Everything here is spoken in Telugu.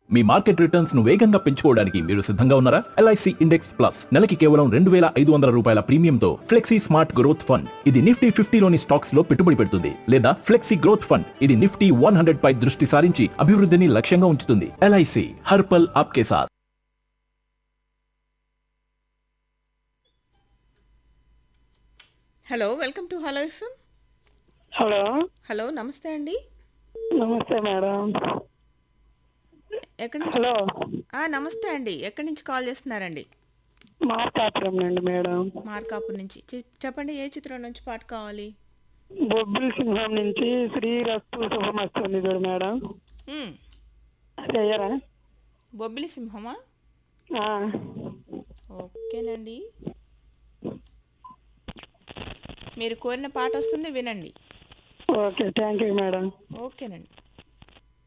మీ మార్కెట్ రిటర్న్స్ ను వేగంగా పెంచుకోవడానికి మీరు సిద్ధంగా ఉన్నారా ఎల్ఐసి ఇండెక్స్ ప్లస్ నెలకి కేవలం రెండు వేల ఐదు వందల రూపాయల ప్రీమియంతో ఫ్లెక్సీ స్మార్ట్ గ్రోత్ ఫండ్ ఇది నిఫ్టీ ఫిఫ్టీలోని స్టాక్స్ లో పెట్టుబడి పెడుతుంది లేదా ఫ్లెక్సీ గ్రోత్ ఫండ్ ఇది నిఫ్టీ వన్ హండ్రెడ్ పై దృష్టి సారించి అభివృద్ధిని లక్ష్యంగా ఉంచుతుంది ఎల్ఐసి హర్పల్ ఆప్కే సాథ్ hello welcome to hello FM hello hello నమస్తే అండి నమస్తే మేడం ఎక్కడి నుంచి హలో ఆ, నమస్తే అండి ఎక్కడి నుంచి కాల్ చేస్తున్నారండి మార్కాపురం నుండి మేడం మార్కాపూర్ నుంచి చె- చెప్పండి ఏ చిత్రం నుంచి పాట కావాలి బొబ్బిలి సింహం నుంచి శ్రీరస్తు శుభమస్తు ఉంది చూడు మేడం మ్మ్. అది అయ్యారా బొబ్బిలి సింహమా ఆ, ఓకేనండి మీరు కోరిన పాట వస్తుంది వినండి ఓకే థ్యాంక్ యూ మేడం ఓకేనండి